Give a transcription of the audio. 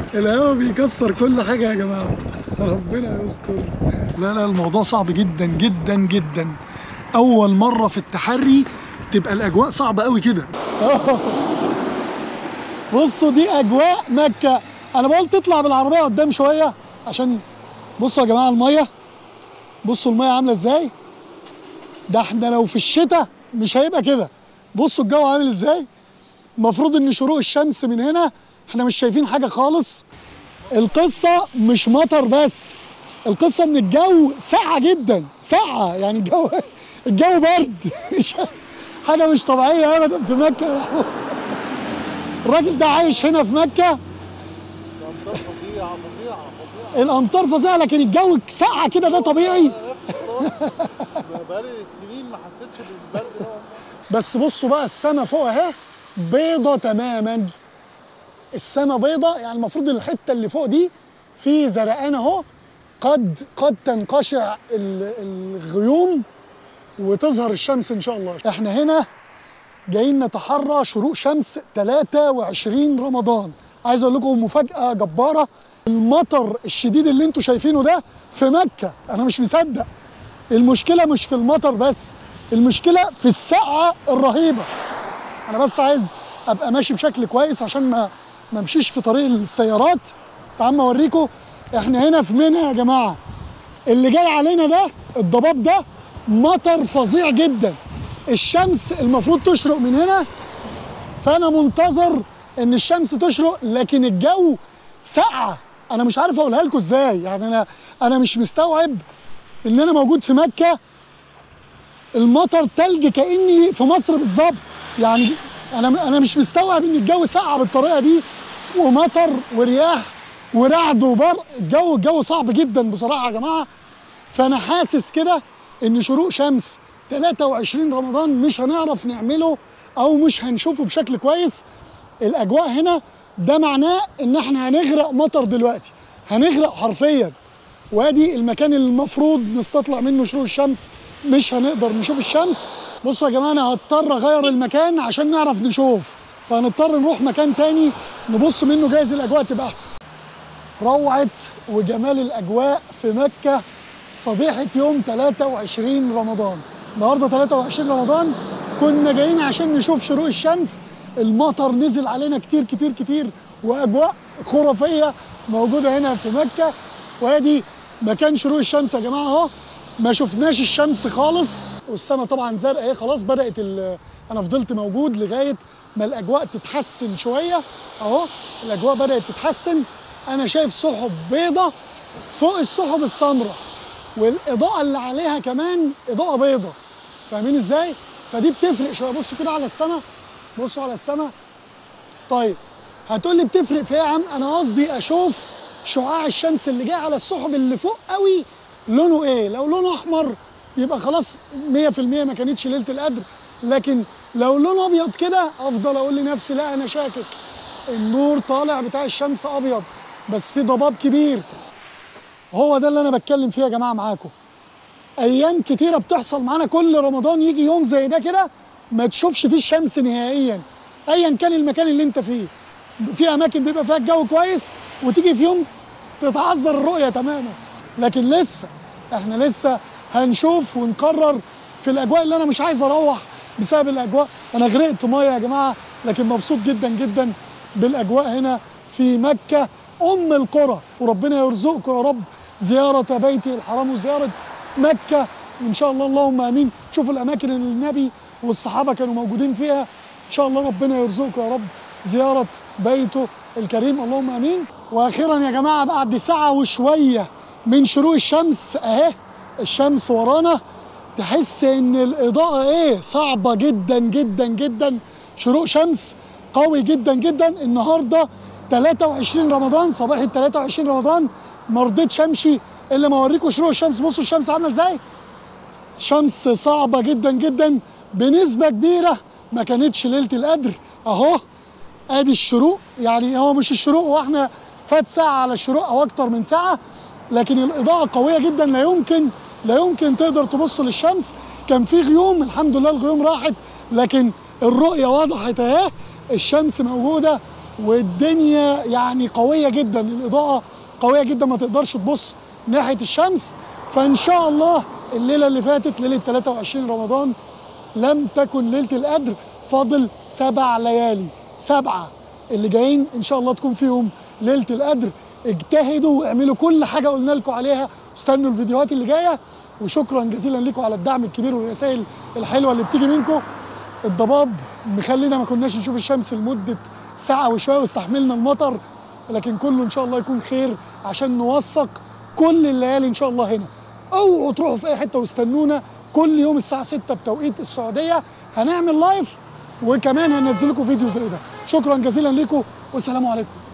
الهوا بيكسر كل حاجه يا جماعه ربنا يستر لا لا الموضوع صعب جدا جدا جدا اول مره في التحري تبقى الاجواء صعبه قوي كده بصوا دي اجواء مكه انا بقول تطلع بالعربيه قدام شويه عشان بصوا يا جماعه الميه بصوا الميه عامله ازاي ده احنا لو في الشتاء مش هيبقى كده بصوا الجو عامل ازاي المفروض ان شروق الشمس من هنا احنا مش شايفين حاجه خالص القصه مش مطر بس القصه ان الجو ساقعه جدا ساقعه يعني الجو الجو برد مش- حاجه مش طبيعيه ابدا في مكه يا محمود. الراجل ده عايش هنا في مكه الامطار فظيعه لكن الجو ساقعه كده ده طبيعي بقالي سنين ما حسيتش بالبرد ده بس بصوا بقى السما فوق اهي بيضة تماما السما بيضة يعني المفروض الحتة اللي فوق دي في زرقان اهو قد قد تنقشع ال- الغيوم وتظهر الشمس ان شاء الله احنا هنا جايين نتحرى شروق شمس 23 رمضان عايز اقول لكم مفاجأة جبارة المطر الشديد اللي انتوا شايفينه ده في مكة انا مش مصدق المشكلة مش في المطر بس المشكلة في السقعة الرهيبة انا بس عايز ابقى ماشي بشكل كويس عشان ما ما امشيش في طريق السيارات تعال اوريكم احنا هنا في منى يا جماعة اللي جاي علينا ده الضباب ده مطر فظيع جدا الشمس المفروض تشرق من هنا فانا منتظر ان الشمس تشرق لكن الجو ساقعه انا مش عارف اقولها لكم ازاي يعني انا انا مش مستوعب ان انا موجود في مكه المطر تلج كاني في مصر بالظبط يعني انا انا مش مستوعب ان الجو ساقع بالطريقه دي ومطر ورياح ورعد وبرق الجو الجو صعب جدا بصراحه يا جماعه فانا حاسس كده ان شروق شمس 23 رمضان مش هنعرف نعمله او مش هنشوفه بشكل كويس الاجواء هنا ده معناه ان احنا هنغرق مطر دلوقتي هنغرق حرفيا وادي المكان اللي المفروض نستطلع منه شروق الشمس مش هنقدر نشوف الشمس بصوا يا جماعه انا هضطر اغير المكان عشان نعرف نشوف فهنضطر نروح مكان تاني نبص منه جايز الاجواء تبقى احسن روعة وجمال الأجواء في مكة صبيحة يوم 23 رمضان النهاردة 23 رمضان كنا جايين عشان نشوف شروق الشمس المطر نزل علينا كتير كتير كتير وأجواء خرافية موجودة هنا في مكة وادي مكان شروق الشمس يا جماعة اهو ما شفناش الشمس خالص والسماء طبعا زرقاء اهي خلاص بدأت ال- أنا فضلت موجود لغاية ما الأجواء تتحسن شوية اهو الأجواء بدأت تتحسن انا شايف سحب بيضة فوق السحب السمراء والاضاءه اللي عليها كمان اضاءه بيضة فاهمين ازاي فدي بتفرق شويه بصوا كده على السماء بصوا على السماء طيب هتقول لي بتفرق في ايه يا عم انا قصدي اشوف شعاع الشمس اللي جاي على السحب اللي فوق قوي لونه ايه لو لونه احمر يبقى خلاص 100% ما كانتش ليله القدر لكن لو لونه ابيض كده افضل اقول لنفسي لا انا شاكك النور طالع بتاع الشمس ابيض بس في ضباب كبير هو ده اللي انا بتكلم فيه يا جماعه معاكم ايام كتيره بتحصل معانا كل رمضان يجي يوم زي ده كده ما تشوفش فيه الشمس نهائيا ايا كان المكان اللي انت فيه في اماكن بيبقى فيها الجو كويس وتيجي في يوم تتعذر الرؤيه تماما لكن لسه احنا لسه هنشوف ونقرر في الاجواء اللي انا مش عايز اروح بسبب الاجواء انا غرقت ميه يا جماعه لكن مبسوط جدا جدا بالاجواء هنا في مكه ام القرى وربنا يرزقكم يا رب زياره بيتي الحرام وزياره مكه ان شاء الله اللهم امين تشوفوا الاماكن اللي النبي والصحابه كانوا موجودين فيها ان شاء الله ربنا يرزقكم يا رب زياره بيته الكريم اللهم امين واخيرا يا جماعه بعد ساعه وشويه من شروق الشمس اهي الشمس ورانا تحس ان الاضاءه ايه صعبه جدا جدا جدا شروق شمس قوي جدا جدا النهارده 23 رمضان صباح ال 23 رمضان ما رضيتش امشي الا ما اوريكم شروق الشمس بصوا الشمس عامله ازاي شمس صعبه جدا جدا بنسبه كبيره ما كانتش ليله القدر اهو ادي الشروق يعني هو مش الشروق واحنا فات ساعه على الشروق او اكتر من ساعه لكن الاضاءه قويه جدا لا يمكن لا يمكن تقدر تبص للشمس كان في غيوم الحمد لله الغيوم راحت لكن الرؤيه وضحت اهي الشمس موجوده والدنيا يعني قويه جدا الاضاءه قويه جدا ما تقدرش تبص ناحيه الشمس فان شاء الله الليله اللي فاتت ليله 23 رمضان لم تكن ليله القدر فاضل سبع ليالي سبعه اللي جايين ان شاء الله تكون فيهم ليله القدر اجتهدوا واعملوا كل حاجه قلنا لكم عليها واستنوا الفيديوهات اللي جايه وشكرا جزيلا لكم على الدعم الكبير والرسائل الحلوه اللي بتيجي منكم الضباب مخلينا ما كناش نشوف الشمس لمده ساعه وشويه واستحملنا المطر لكن كله ان شاء الله يكون خير عشان نوثق كل الليالي ان شاء الله هنا اوعوا تروحوا في اي حته واستنونا كل يوم الساعه 6 بتوقيت السعوديه هنعمل لايف وكمان هنزل لكم فيديو زي ده شكرا جزيلا لكم والسلام عليكم